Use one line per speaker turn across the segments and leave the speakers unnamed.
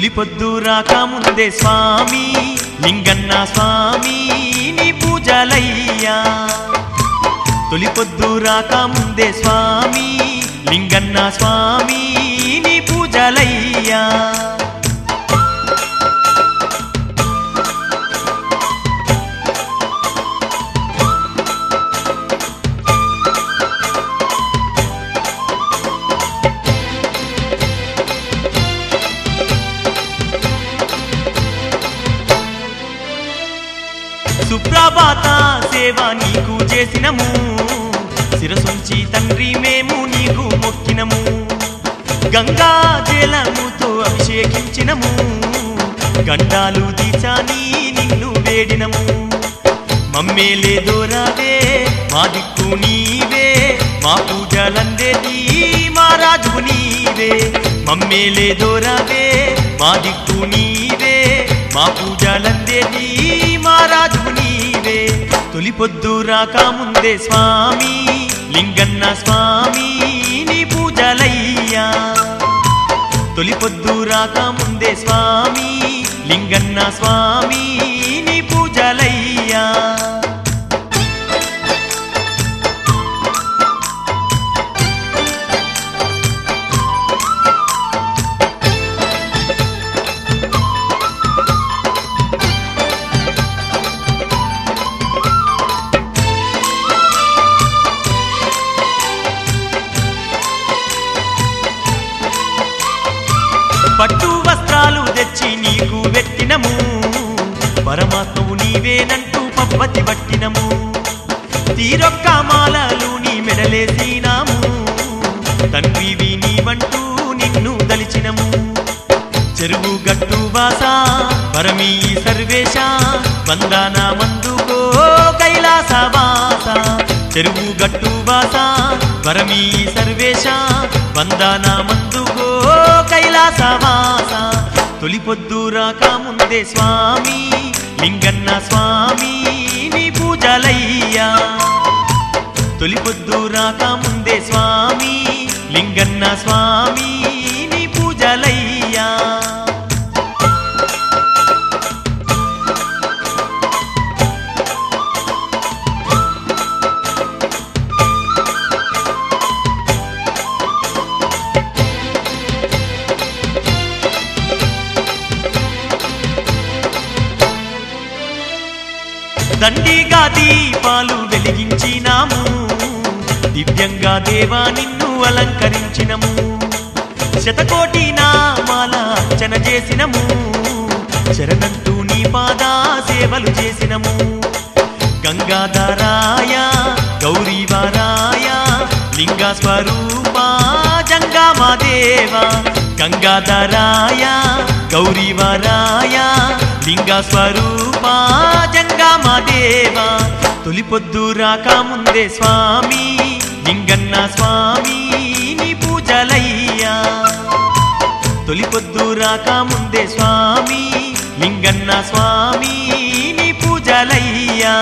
తొలి పొద్దు రాక ముందే స్వామి లింగన్న స్వామి నీ పూజలయ్యా తొలి పొద్దు రాక ముందే స్వామి లింగన్న స్వామి నీ పూజలయ్యా సుప్రభాత సేవ నీకు చేసినము శిరసుంచి తండ్రి మేము నీకు మొక్కినము గంగా జలముతో అభిషేకించినము గండాలు తీసాని నిన్ను వేడినము మమ్మేలే దోరావే మా దిక్కు నీవే మా పూజలందేది మా రాజు నీవే మమ్మేలే దోరావే మా దిక్కు నీవే మా పూజలందేది మా రాజు నీవే తొలి పొద్దు రాక ముందే స్వామి లింగన్న స్వామి నీ పూజలయ్యా తొలి పొద్దు రాక ముందే స్వామి లింగన్న స్వామి నీ పూజలయ్యా పట్టు వస్త్రాలు తెచ్చి నీకు వెట్టినము పరమాత్మవు నీవేనంటూ పప్పతి పట్టినము తీరొక్క మాలలు నీ మెడలేసినాము తండ్రివి నీవంటూ నిన్ను దలిచినము చెరువు గట్టు వాస పరమీ సర్వేశ వందన మందుకో కైలాస వాస చెరువు గట్టు వాస పరమీ సర్వేశ వందన మందుకో కైలాస వాస తొలి పొద్దు రాక ముందే స్వామి లింగన్న స్వామి నీ పూజలయ్యా తొలి పొద్దు రాక ముందే స్వామి లింగన్న స్వామి నీ పూజలయ్యా దండిగా దీపాలు వెలిగించినాము దివ్యంగా దేవా నిన్ను అలంకరించినము శతకోటి నామాల అర్చన చేసినము శరణంటూ నీ పాదా సేవలు చేసినము గంగాధరాయ గౌరీవరాయ లింగ స్వరూప జంగమాదేవ గంగాధరాయ గౌరీవరాయ లింగ స్వరూప జంగమాదేవ తొలి పొద్దు రాక ముందే స్వామి లింగన్న స్వామి నీ పూజలయ్యా తొలి పొద్దు రాక ముందే స్వామి లింగన్న స్వామి నీ పూజలయ్యా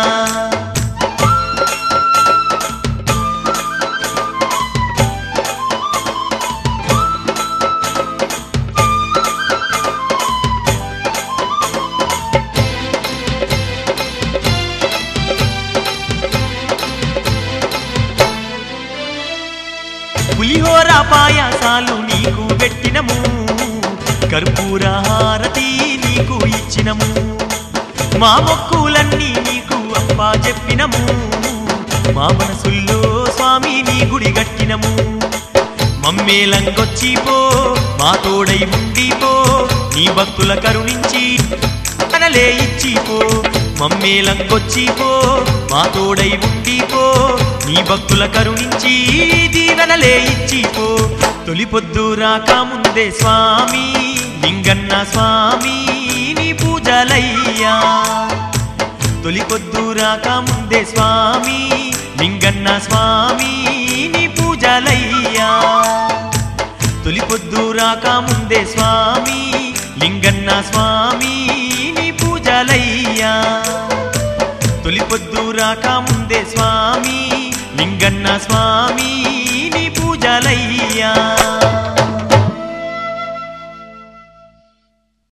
పులిహోర పాయాసాలు నీకు పెట్టినము కర్పూర హారతి నీకు ఇచ్చినము మా మొక్కులన్నీ నీకు అప్పా చెప్పినము మా మనసుల్లో స్వామి నీ గుడి గట్టినము మమ్మేలంగొచ్చిపో మా తోడై ఉండిపో నీ భక్తుల కరుణించి అనలే ఇచ్చిపో మమ్మేలంగొచ్చిపో మా తోడై ఉండిపో నీ భక్తుల కరుణించి దీవెనలే ఇచ్చిపో తొలి పొద్దు రాక ముందే స్వామి లింగన్న స్వామి నీ పూజలయ్యా తొలి పొద్దు రాక ముందే స్వామి లింగన్న స్వామి నీ పూజలయ్యా తొలి పొద్దు రాక ముందే స్వామి లింగన్న స్వామి నీ పూజలయ్యా తొలి పొద్దు రాక ముందే స్వామి లింగన్న స్వామి